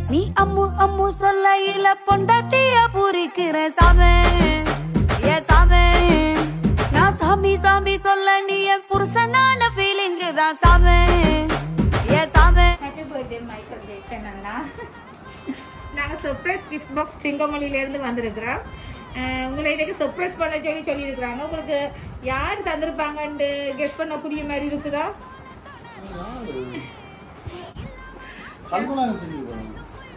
நீ அம்மு அம்மு சொல்லையில பொண்டாட்டிய பூரிக்கிற சாமே ஏ சாமே நான் சாமி சாமி சொல்ல நீ என் புருஷனான ஃபீலிங் தான் சாமே ஏ சாமே ஹாப்பி பர்த்டே மைக்கேல் ஜெய்சன் அண்ணா நாங்கள் சர்ப்ரைஸ் கிஃப்ட் பாக்ஸ் சிங்கமொழியிலேருந்து வந்திருக்கிறோம் அஹ் உங்களை இதுக்கு சர்ப்ரைஸ் பண்ண சொல்லி சொல்லியிருக்கிறாங்க உங்களுக்கு யார் தந்திருப்பாங்கன்னு கெஸ் பண்ணக்கூடிய மாதிரி இருக்குதா கல்பனாக செஞ்சுருப்பாங்க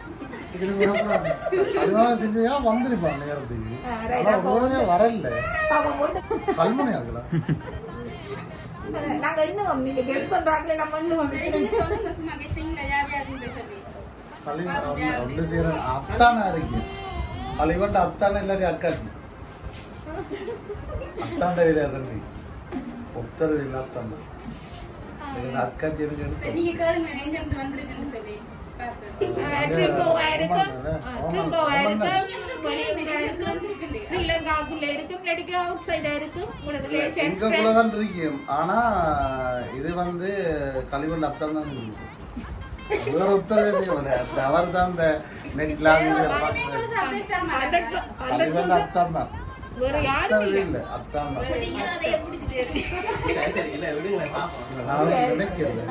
கல்பனாக செஞ்சீங்கன்னா வந்திருப்பாங்க நேரத்துக்கு ஆனால் உடனே வரல கல்பனை ஆகலாம் நாங்கள் இன்னும் நீங்கள் கெஸ் பண்ணுறாங்களே நம்ம இன்னும் சொல்லுங்க சும்மா கெஸ்ஸிங்ல யார் யாருன்னு சொல்லி கலிவன் அப்படி செய்யற அத்தானா இருக்கு கலிவன் அத்தான இல்லாட்டி அக்காட்டி அத்தாண்ட வீடு அதன்றி ஒத்தர் இல்லை அத்தான் அக்காச்சி எனக்கு சரி எடுத்து நீங்க கேளுங்க எங்க இருந்து வந்திருக்குன்னு சொல்லி பார்த்து ட்ரிங்கோவா இருக்கும் ட்ரிங்கோவா இருக்கும் வெளியூரா இருக்கும் வந்திருக்குண்டு ஸ்ரீலங்காக்குள்ள இருக்கும் இல்லாட்டி அவுட் சைடா இருக்கும் உங்களுக்கு ரிலேஷன் எங்கக்குள்ளதான் இருக்கும் ஆனா இது வந்து கலிவன் அத்தான் தான் இருக்கு வேற உத்தரவே அவர் தான் இந்த நெட்ல கலிவன் அத்தான் தான் வேற யாரும் உத்தரவே இல்ல இல்லை அத்தான் தான் நீங்க அதையே பிடிச்சிட்டு நான் நினைக்கிறேன்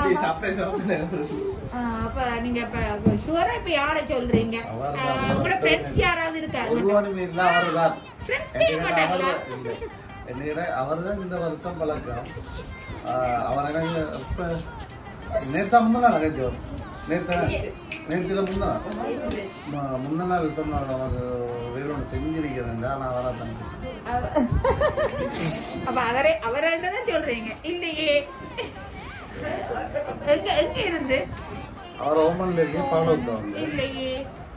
ஆ, அப்ப நீங்க இப்ப ஷுவரா இப்ப யார சொல்றீங்க அவர் ஆ, தான். உங்களோட ஃப்ரெண்ட்ஸ் யாராவது இருக்காங்க ஒருவனும் இல்ல அவர்தான் Friends செய்ய மாட்டாங்களா? என்னிட அவர் தான் இந்த வருஷம் பழக்கம் ஆஹ் அவர் எனக்கு இப்ப நேத்தா முந்தின நாள் கஜோர் நேத்த நேத்துல முந்தின நாள் ம- முந்தின நாள் சொன்னார் நமக்கு வேற ஒன்று செஞ்சிருக்கிறேன் நான் அவரை தான் அப்ப அவரே அவரை தான் சொல்றீங்க இல்லையே எங்க எங்க இருந்து அவர் ஓமன்ல இருக்கேன் ஃபாலோ தான் இல்லையே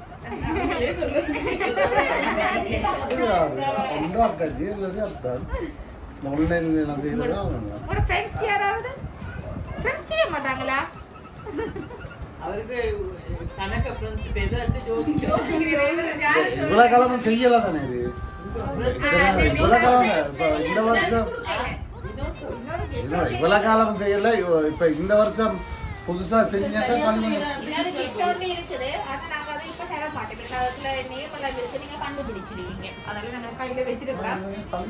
ஒன்றும் அக்காச்சி இல்லாட்டி அத்தான் இந்த ஆன்லைனில் நான் செய்யறது அவங்க உங்களோட ஃப்ரெண்ட்ஸ் யாராவது ஃப்ரெண்ட்ஸ் செய்ய மாட்டாங்களா அவருக்கு கணக்க ஃப்ரெண்ட்ஸ் பேசுறது ஜோசி இவ்வளவு காலமும் செய்யல தானே இது இவ்வளவு காலம் இப்ப இந்த வருஷம் இல்ல, இவ்வளவு காலம் செய்யல இவ- இப்ப இந்த வருஷம் புதுசா செஞ்சா கல்வி பின்னாடி gift ஒண்ணு இருக்குது ஆனா நாங்க அதை இப்ப தர மாட்டோம் ஏன்னா அதுல நேம் எல்லாம் இருக்கு நீங்க கண்டுபிடிச்சிருவீங்க அதனால நாங்க கையில வச்சிருக்கோம்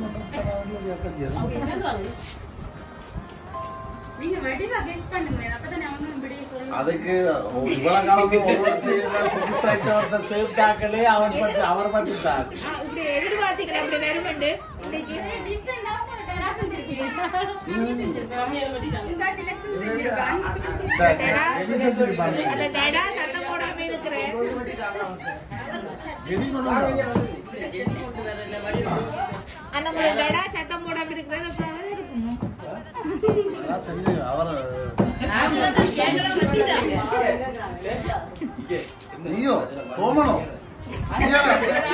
நீங்க வடிவா கெஸ் பண்ணுங்களேன் அப்பதான் அவங்க இப்படி சொல்லணும் அதுக்கு இவ்வளவு காலமும் ஒவ்வொரு செய்யல புதுசா இந்த வருஷம் சேர்த்தாக்களே அவன் பட்டு அவர் பட்டு தான் ஆ, இப்படி எதிர்பார்த்தீங்களா இப்படி வருமெண்டு இன்னைக்கு டிஃபரெண்டா உங்களை டடா செஞ்சிருக்கீங்க இந்த டிலெக்ஷன் செஞ்சிருக்காங்க எது செஞ்சிருப்பாங்க அந்த டடா சத்தம் போடாம இருக்கிறேன் எது கொண்டு வந்தாங்க? அந்த ஒரு டடா சத்தம் போடாம இருக்கிறேன் அப்புறம் இருக்குமோ அதான் செஞ்சு அவர் நீயோ கோமனோ நீயாடா?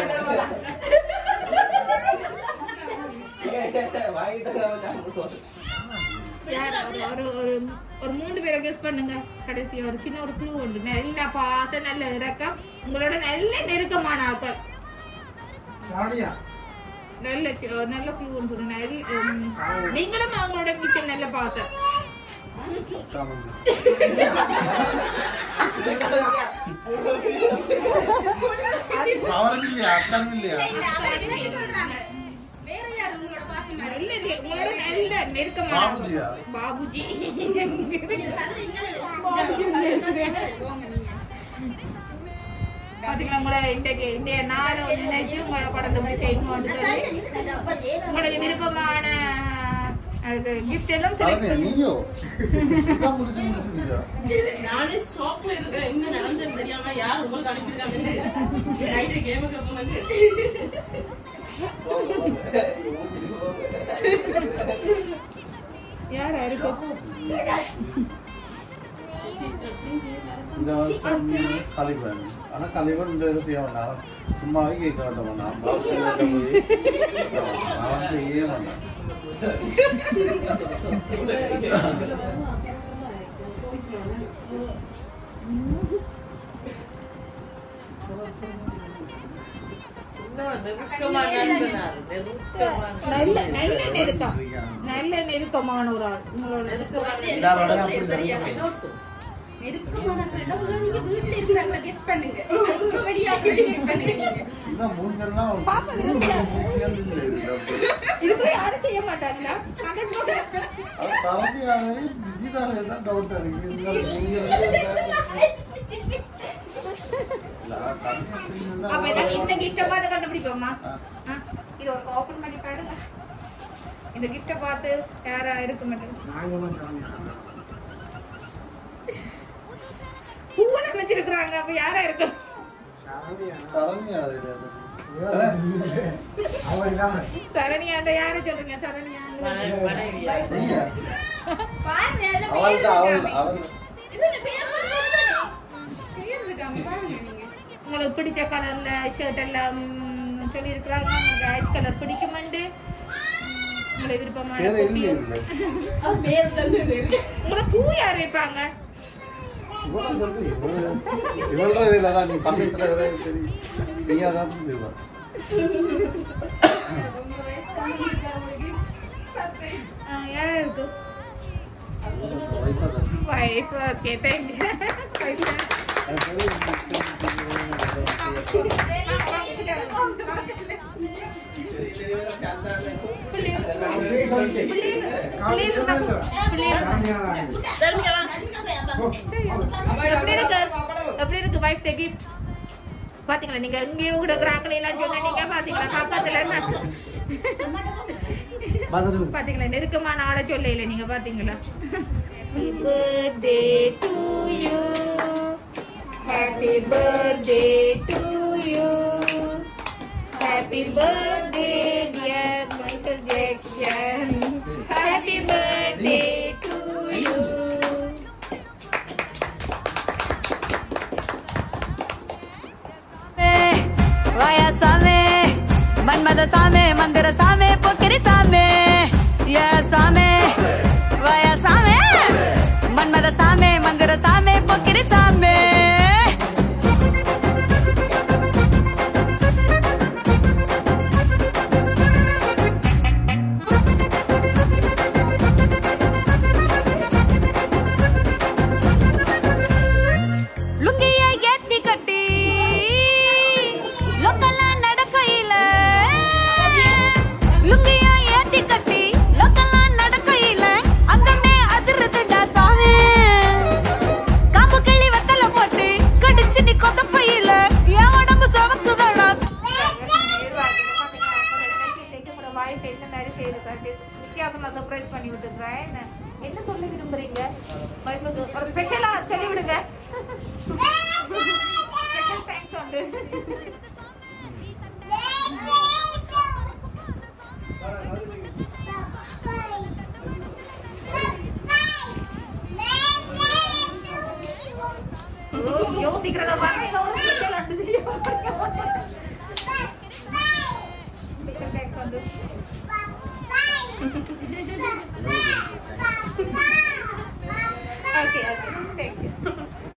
யார் ஒரு- ஒரு ஒரு ஒரு மூணு பேரை கெஸ் பண்ணுங்க கடைசி ஒரு சின்ன ஒரு க்ளூ உண்டு நல்ல பாசம் நல்ல இறக்கம் உங்களோட நல்ல நெருக்கமான ஆக்கள் நல்ல சி- ஒரு நல்ல க்ளூ உண்டு நல்ல உம், நீங்களும் அவங்களோட மிச்சம் நல்ல பாசம் அவருக்கு இல்லையா அத்தான் இல்லையா வேற யாரு உங்களோட பாசம் நல்ல நெ- உங்களோட நல்ல நெருக்கமான பாபுஜியா? பாபுஜி பாத்தீங்களா உங்களை இன்றைக்கு இந்த நாளை நினைச்சு உங்களை கொண்டு செய்யணும்னு சொல்லி உங்களுக்கு விருப்பமான கிஃப்ட் எல்லாம் செலக்ட் சரண்யா, நீயோ இதான் முடிச்சு முடிச்சு நீயோ நானே ஷாக்ல இருக்கேன் என்ன நடந்தது தெரியாம யார் உங்களுக்கு அனுப்பியிருக்காங்க நைட்டு கேமுக்கு போனது யாரா இருக்கும் இந்த வருஷம் கலிபன் ஆனா கலிபன் இந்த இது செய்ய வேண்டாம் சும்மாவே கேட்க வேண்டாம் நான் பாபு சொல்லிட்டு போய் அவன் செய்யவே வேண்டாம் இன்னும் நெருக்கமா நண்பனார் நெருக்கமா நல்ல நல்ல நெருக்கம் நல்ல நெருக்கமான ஒரு ஆள் உங்களோட எல்லாரோடையும் அப்படி தெரியும் வினோத்து நெருக்கமான ஃப்ரெண்டா முதல்ல நீங்க வீட்டுல இருக்கிறாங்களா கெஸ் பண்ணுங்க அதுக்கப்புறம் வெளியே கெஸ் பண்ணுங்க நீங்க இந்த மூஞ்செல்லாம் மூஞ்சியல் இல்லை இதுல. இது போய் யாரும் செய்ய மாட்டாங்களா ஹண்ட்ரட் பர்சன்ட் அது சரதியானே விஜிதானே தான் டவுட்டா இருக்கு இருந்தாலும் நீங்க வந்து இல்ல, சரதியா செஞ்சதுதான் அப்ப என்ன இந்த கிஃப்ட பார்த்து கண்டுபிடிப்போமா ஆ. ஆ, இது ஒரு ஓபன் பண்ணி பாருங்க இந்த கிஃப்ட பார்த்து யாரா இருக்க மாட்டேங்குது பூவை நினைச்சிருக்கிறாங்க அப்ப யாரா இருக்கும் சரண்யா அது இல்ல. சரணியாண்ட யாரை சொல்றீங்க சரணியா நீங்க பாருங்க அதுல அவள் தான் அவள் அவள் இதுல பேர் சொல்லுங்க. பேர் இருக்காங்க பாருங்க நீங்க உங்களுக்கு பிடிச்ச கலர்ல ஷர்ட் எல்லாம் சொல்லி இருக்கிறாங்க உங்களுக்கு ஐஸ் கலர் பிடிக்குமெண்டு உங்களை விருப்பமான பேர குட்டி- இல்லை அவர் பேர் தந்தது உங்களை பூ யார் வைப்பாங்க இவ்வளவு சொல்லு, இவ்வளவு. இவ்வளவு வேலை தான் நீ பண்ணிக்கிற வேலை சரி நீங்க அதான் தெரியுமா உங்க வயசு கம்மி இருக்கா உங்களுக்கு சர்ப்ரைஸ் ஆ, யார் இருக்கு வயசா தான் வைஃப் ஓகே தேங்க்யூ அது சரி, எப்படி இருக்கு வைஃப் கிஃப்ட் பாத்தீங்களா நீங்க எங்கேயும் கூட கிராக்களை எல்லாம் சொன்ன நீங்க பாத்தீங்களா காப்பாத்துல மதுரை பாத்தீங்களா நெருக்கமான ஆளை சொல்லல நீங்க பாத்தீங்களா birthday to you happy birthday to you happy birthday dear Michael Jackson happy birthday to you வாயா சாமே மன்மத சாமே மந்திர சாமே பொக்கிரி சாமே ஏ சாமே வாயா சாமே மன்மத சாமே மந்திர சாமே பொக்கிரி சாமே லுங்கிய ஏத்தி கட்டி லோக்கல்ல நடக்கையில லுங்கிய ஏத்தி கட்டி லோக்கல்ல நடக்கையில அங்கமே அதிருதுடா சாமி காம்பு கிள்ளி வத்தல போட்டு கடிச்சு நீ கொத்தப்பையில என் உடம்பு சவக்குதடா வித்தியாசமா சர்ப்ரைஸ் பண்ணி விட்டுருக்கேன் என்ன சொல்ல விரும்புறீங்க வைஃபுக்கு ஒரு ஸ்பெஷலா சொல்லி விடுங்க ஸ்பெஷல் தேங்க்ஸ் உண்டு யோசிக்கிறத பாருங்க இது ஒரு ஸ்பெஷல் உண்டு ஸ்பெஷல் தேங்க்ஸ் உண்டு